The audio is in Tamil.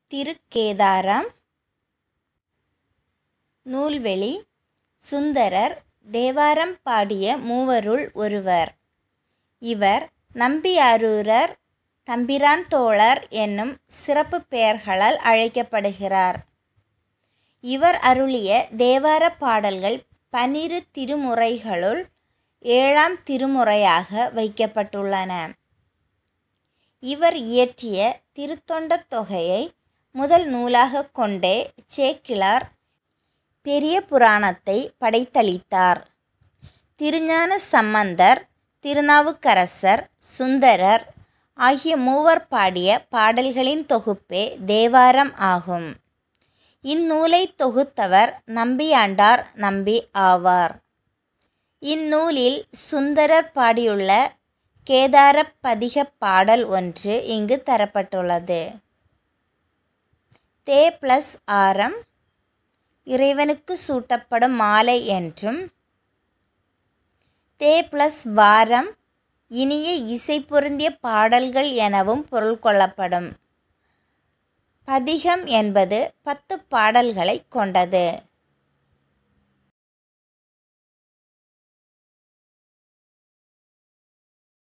திருக்கேதாரம் நூல்வெளி சுந்தரர் தேவாரம் பாடிய மூவருள் ஒருவர் இவர் நம்பியாரூரர் தம்பிரான் தோழர் என்னும் சிறப்பு பெயர்களால் அழைக்கப்படுகிறார் இவர் அருளிய தேவார பாடல்கள் பனிரு திருமுறைகளுள் ஏழாம் திருமுறையாக வைக்கப்பட்டுள்ளன இவர் இயற்றிய திருத்தொண்டத் தொகையை முதல் நூலாக கொண்டே சேக்கிழார் பெரிய புராணத்தை படைத்தளித்தார் திருஞான சம்பந்தர் திருநாவுக்கரசர் சுந்தரர் ஆகிய மூவர் பாடிய பாடல்களின் தொகுப்பே தேவாரம் ஆகும் இந்நூலை தொகுத்தவர் நம்பியாண்டார் நம்பி ஆவார் இந்நூலில் சுந்தரர் பாடியுள்ள கேதாரப் பதிகப் பாடல் ஒன்று இங்கு தரப்பட்டுள்ளது தே பிளஸ் ஆரம் இறைவனுக்கு சூட்டப்படும் மாலை என்றும் தே பிளஸ் வாரம் இனிய இசை பொருந்திய பாடல்கள் எனவும் பொருள் கொள்ளப்படும் பதிகம் என்பது பத்து பாடல்களை கொண்டது